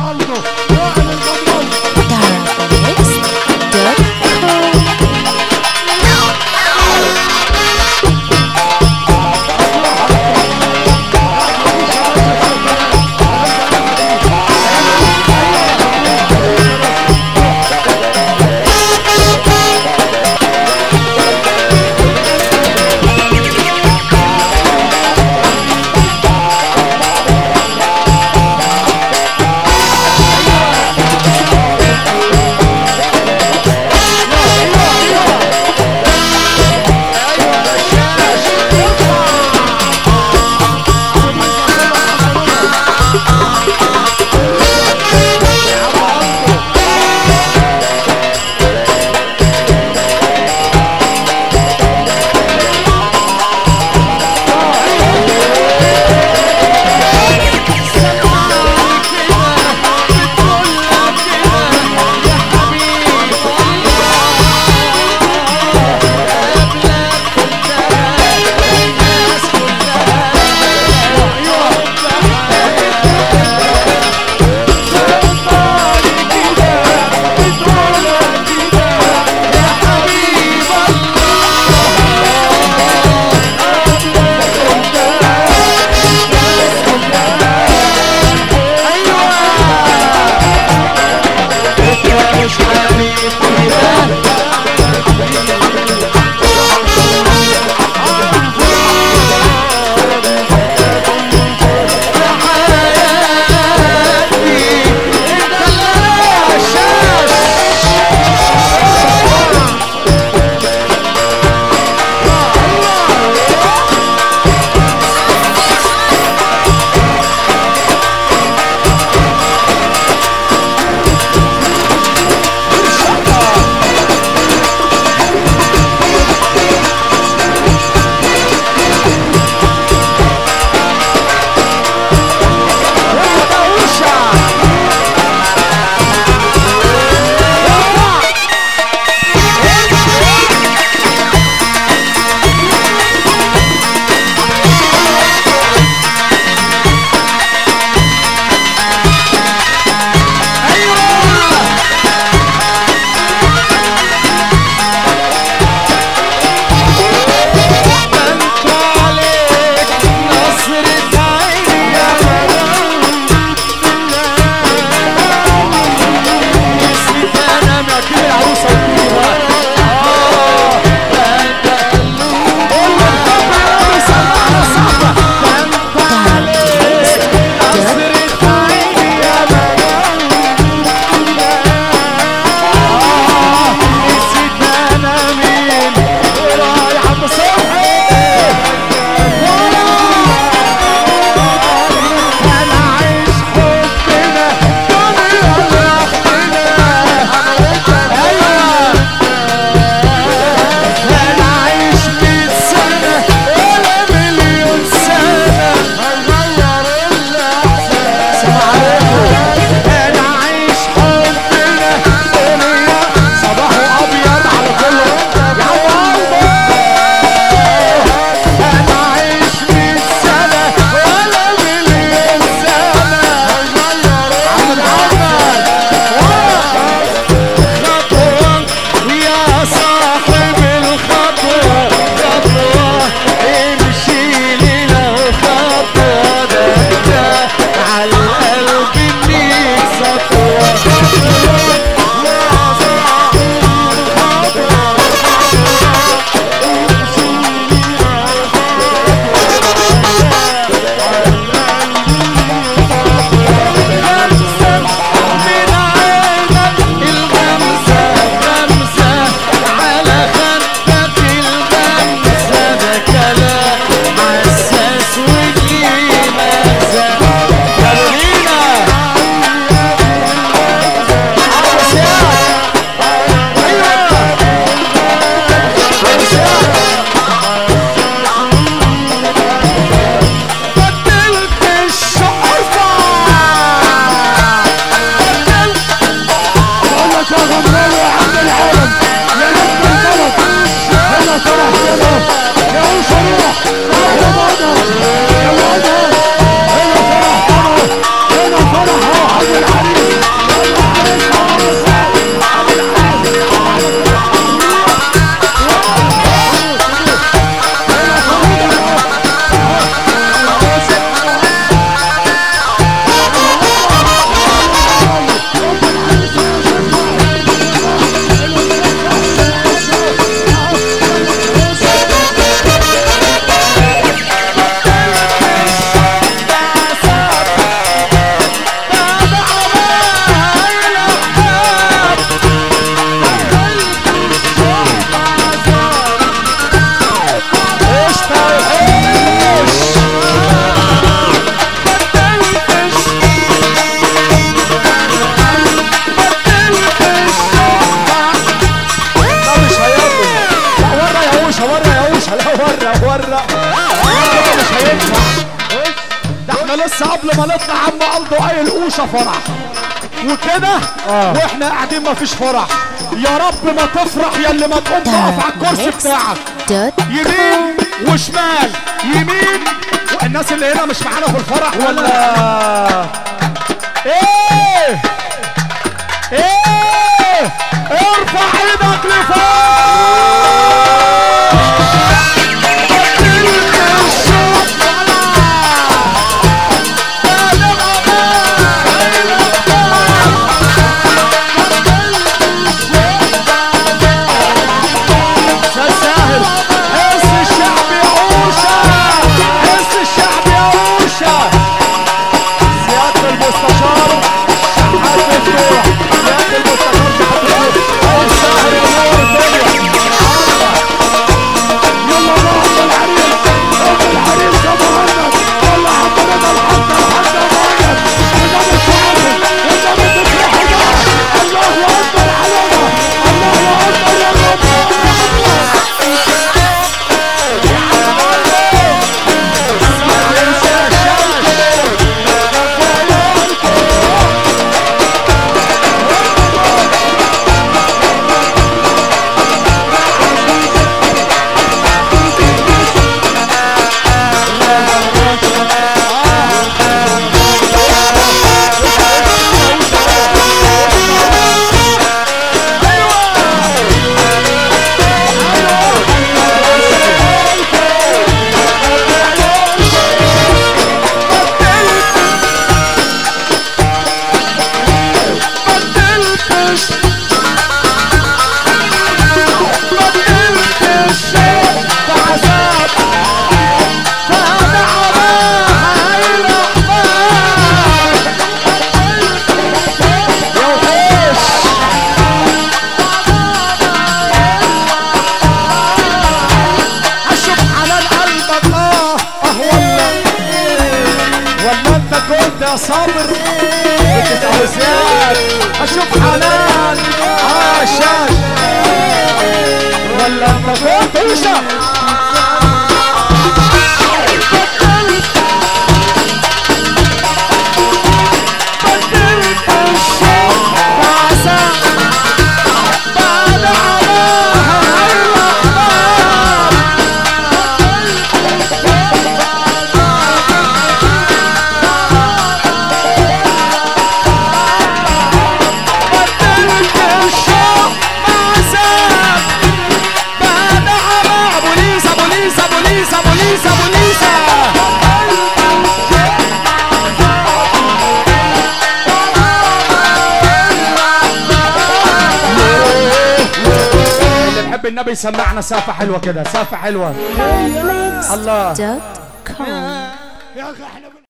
Yeah. حوشه فرح وكده آه. واحنا قاعدين ما فيش فرح يا رب ما تفرح يا اللي ما تقوم تقف على الكرسي بتاعك دوت يمين وشمال يمين والناس اللي هنا مش معانا في الفرح ولا ايه ايه ارفع ايدك ساهل حس الشعب يا عوشة حس الشعب يا عوشة سيادة المستشار شحات مفتوح سيادة المستشار شحات مفتوح أول ساهل يا نور الدنيا يلا نقعد العريس قوم العريس يا مهند يلا حضرنا الحمد الحمد يا مهند قدام الشعب قدام التفريح ده الله أكبر علينا الله أكبر يا رب اشوف حنان قلبك اه اه ولا ولا انت كنت يا صابر بتتوزيات اشوف حنان اه شاش ولا انت كنت وشا بدلت الشوق بعسى بعد عماها الأحباب بدلت الشوق بعذاب بعد عمى بوليسا بوليسا بوليسا بوليسا بوليسا اللي بحب النبي يسمعنا سافة حلوة كده سافة حلوة الله دوت كوم يا اخي احنا